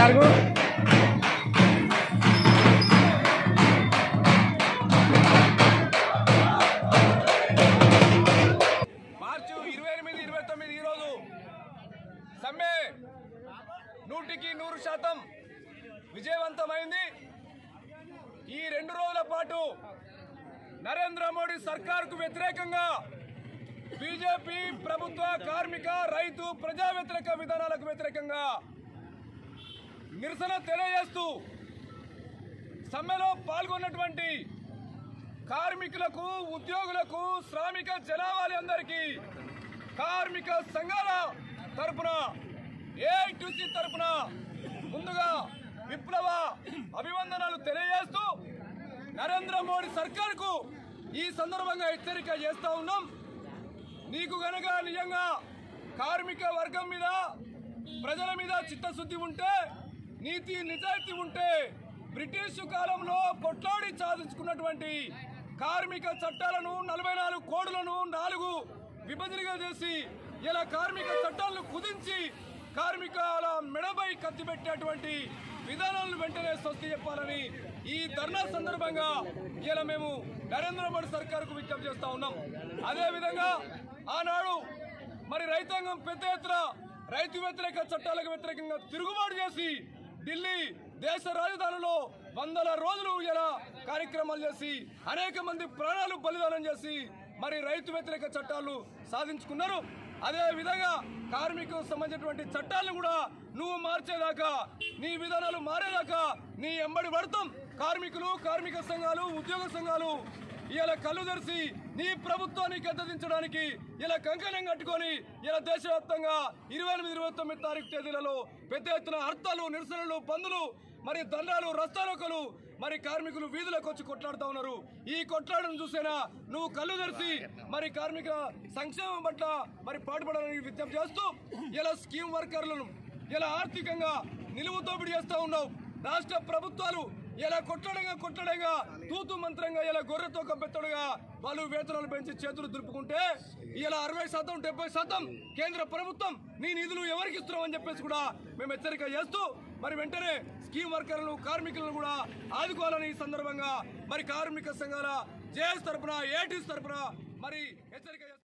జరుగు మార్చి ఇరవై ఎనిమిది ఇరవై తొమ్మిది ఈరోజు సమ్మె నూటికి నూరు శాతం విజయవంతమైంది ఈ రెండు రోజుల పాటు నరేంద్ర మోడీ సర్కారుకు వ్యతిరేకంగా బీజేపీ ప్రభుత్వ కార్మిక రైతు ప్రజా వ్యతిరేక విధానాలకు వ్యతిరేకంగా నిరసన తెలియజేస్తూ సమ్మెలో పాల్గొన్నటువంటి కార్మికులకు ఉద్యోగులకు శ్రామిక జనాభాలి అందరికీ కార్మిక సంఘాల తరపున ఏఐటీసీ తరపున ముందుగా విప్లవ అభివందనాలు తెలియజేస్తూ నరేంద్ర మోడీ సర్కారుకు ఈ సందర్భంగా హెచ్చరిక చేస్తా ఉన్నాం నీకు గనక నిజంగా కార్మిక వర్గం మీద ప్రజల మీద చిత్తశుద్ధి ఉంటే నీతి నిజాయితీ ఉంటే బ్రిటిష్ కాలంలో కొట్లాడి సాధించుకున్నటువంటి కార్మిక చట్టాలను నలభై నాలుగు కోడులను నాలుగు విభజనగా చేసి ఇలా కార్మిక చట్టాలను కుదించి కార్మికుల మెడపై కత్తి పెట్టేటువంటి విధానాలను వెంటనే స్వస్తి చెప్పాలని ఈ ధర్నా సందర్భంగా ఇలా మేము నరేంద్ర మోడీ సర్కారుకు విజ్ఞప్తి చేస్తా ఉన్నాం అదే విధంగా ఆనాడు మరి రైతాంగం పెద్ద ఎత్తున రైతు వ్యతిరేక చట్టాలకు వ్యతిరేకంగా తిరుగుబాటు చేసి ఢిల్లీ దేశ రాజధానిలో వందల రోజులు ఇలా కార్యక్రమాలు చేసి అనేక మంది ప్రాణాలు బలిదానం చేసి మరి రైతు వ్యతిరేక చట్టాలు సాధించుకున్నారు అదే విధంగా కార్మికులకు సంబంధించినటువంటి చట్టాలను కూడా నువ్వు మార్చేదాకా నీ విధానాలు మారేదాకా నీ ఎంబడి పడతాం కార్మికులు కార్మిక సంఘాలు ఉద్యోగ సంఘాలు ఇలా కళ్ళు తెరిచి నీ ప్రభుత్వాన్ని గద్దదించడానికి ఇలా కంకణం కట్టుకొని ఇలా దేశవ్యాప్తంగా ఇరవై ఎనిమిది ఇరవై తొమ్మిది తారీఖు తేదీలలో పెద్ద ఎత్తున హర్తాలు నిరసనలు బంధులు మరి దండాలు రస్తారోకలు మరి కార్మికులు వీధులకు వచ్చి కొట్లాడుతా ఉన్నారు ఈ కొట్లాడను చూసేనా నువ్వు కళ్ళు తెరిచి మరి కార్మిక సంక్షేమం పట్ల మరి పాటుపడాలని విజ్ఞప్తి చేస్తూ ఇలా స్కీమ్ వర్కర్లను ఇలా ఆర్థికంగా నిలువు దోపిడీ చేస్తా ఉన్నావు రాష్ట్ర ప్రభుత్వాలు ఇలా కొట్టడంగా కొట్టడంగా తూతు మంత్రంగా ఇలా గొర్రెతో కప్పెత్తడుగా వాళ్ళు వేతనాలు పెంచి చేతులు దులుపుకుంటే ఇలా అరవై శాతం డెబ్బై శాతం కేంద్ర ప్రభుత్వం నీ నిధులు ఎవరికి ఇస్తున్నావు అని చెప్పేసి కూడా మేము హెచ్చరిక చేస్తూ మరి వెంటనే స్కీమ్ వర్కర్లను కార్మికులను కూడా ఆదుకోవాలని ఈ సందర్భంగా మరి కార్మిక సంఘాల జేఎస్ తరపున ఏటీస్ తరపున మరి హెచ్చరిక చేస్తున్నాం.